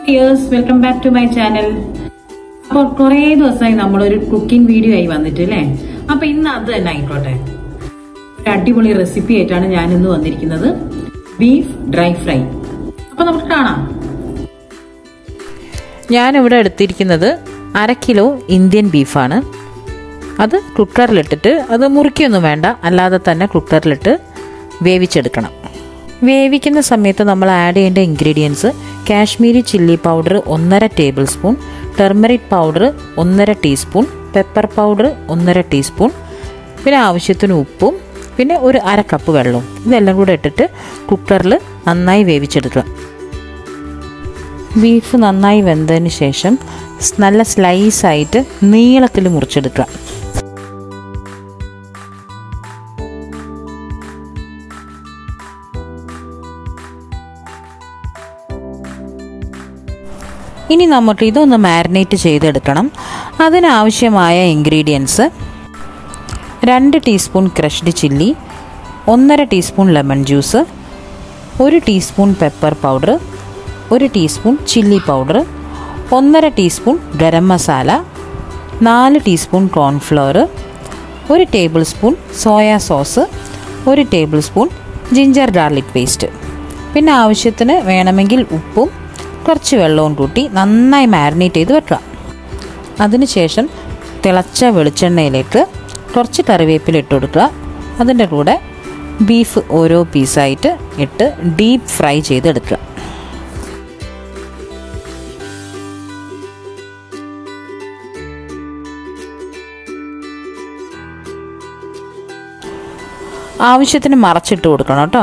yours welcome back to my channel അപ്പോൾ കുറേ ദിവസമായി നമ്മളൊരു കുക്കിംഗ് വീഡിയോ ആയി വന്നിട്ട് അല്ലേ അപ്പൊ ഇന്ന് അത് തന്നെ ആയിക്കോട്ടെ ഒരു അടിപൊളി റെസിപ്പി ആയിട്ടാണ് ഞാൻ ഇന്ന് വന്നിരിക്കുന്നത് ബീഫ് ഡ്രൈ ഫ്രൈ അപ്പൊ നമുക്ക് കാണാം ഞാനിവിടെ എടുത്തിരിക്കുന്നത് അര കിലോ ഇന്ത്യൻ ബീഫാണ് അത് കുക്കറിലിട്ടിട്ട് അത് മുറിക്കൊന്നും വേണ്ട അല്ലാതെ തന്നെ കുക്കറിലിട്ട് വേവിച്ചെടുക്കണം വേവിക്കുന്ന സമയത്ത് നമ്മൾ ആഡ് ചെയ്യേണ്ട ഇൻഗ്രീഡിയൻസ് കാശ്മീരി ചില്ലി പൗഡർ ഒന്നര ടേബിൾ സ്പൂൺ ടെർമറിക് പൗഡർ ഒന്നര ടീസ്പൂൺ പെപ്പർ പൗഡർ ഒന്നര ടീസ്പൂൺ പിന്നെ ആവശ്യത്തിന് ഉപ്പും പിന്നെ ഒരു അര കപ്പ് വെള്ളവും ഇതെല്ലാം കൂടെ ഇട്ടിട്ട് കുക്കറിൽ നന്നായി വേവിച്ചെടുക്കുക ബീഫ് നന്നായി വെന്തതിന് ശേഷം സ് നല്ല സ്ലൈസായിട്ട് നീളത്തിൽ മുറിച്ചെടുക്കുക ഇനി നമുക്ക് ഇതൊന്ന് മാരിനേറ്റ് ചെയ്തെടുക്കണം അതിനാവശ്യമായ ഇൻഗ്രീഡിയൻസ് രണ്ട് ടീസ്പൂൺ ക്രഷ്ഡ് ചില്ലി ഒന്നര ടീസ്പൂൺ ലെമൺ ജ്യൂസ് ഒരു ടീസ്പൂൺ പെപ്പർ പൗഡർ ഒരു ടീസ്പൂൺ ചില്ലി പൗഡർ ഒന്നര ടീസ്പൂൺ ഗരം മസാല നാല് ടീസ്പൂൺ കോൺഫ്ലവർ ഒരു ടേബിൾ സ്പൂൺ സോയ സോസ് ഒരു tablespoon ginger garlic paste പിന്നെ ആവശ്യത്തിന് വേണമെങ്കിൽ ഉപ്പും കുറച്ച് വെള്ളവും കൂട്ടി നന്നായി മാരിനേറ്റ് ചെയ്ത് വെക്കുക അതിനുശേഷം തിളച്ച വെളിച്ചെണ്ണയിലേക്ക് കുറച്ച് കറിവേപ്പില ഇട്ട് കൊടുക്കുക അതിൻ്റെ കൂടെ ബീഫ് ഓരോ പീസായിട്ട് ഇട്ട് ഡീപ്പ് ഫ്രൈ ചെയ്തെടുക്കുക ആവശ്യത്തിന് മറച്ചിട്ട് കൊടുക്കണം കേട്ടോ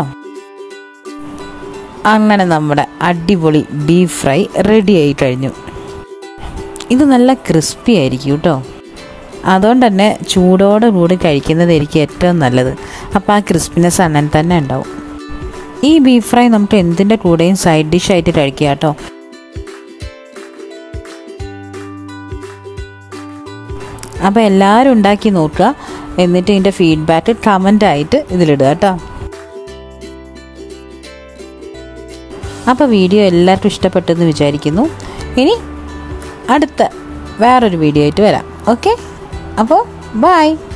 അങ്ങനെ നമ്മുടെ അടിപൊളി ബീഫ് ഫ്രൈ റെഡി ആയി കഴിഞ്ഞു ഇത് നല്ല ക്രിസ്പി ആയിരിക്കും കേട്ടോ അതുകൊണ്ട് തന്നെ ചൂടോടെ കൂടി കഴിക്കുന്നതായിരിക്കും ഏറ്റവും നല്ലത് അപ്പോൾ ആ ക്രിസ്പിനെസ് അങ്ങനെ തന്നെ ഉണ്ടാവും ഈ ബീഫ് ഫ്രൈ നമുക്ക് എന്തിൻ്റെ കൂടെയും സൈഡ് ഡിഷ് ആയിട്ട് കഴിക്കുക കേട്ടോ അപ്പോൾ എല്ലാവരും ഉണ്ടാക്കി നോക്കുക എന്നിട്ട് ഇതിൻ്റെ ഫീഡ്ബാക്ക് കമൻ്റ് ആയിട്ട് ഇതിലിടുക കേട്ടോ അപ്പോൾ വീഡിയോ എല്ലാവർക്കും ഇഷ്ടപ്പെട്ടെന്ന് വിചാരിക്കുന്നു ഇനി അടുത്ത വേറൊരു വീഡിയോ ആയിട്ട് വരാം ഓക്കെ അപ്പോൾ ബായ്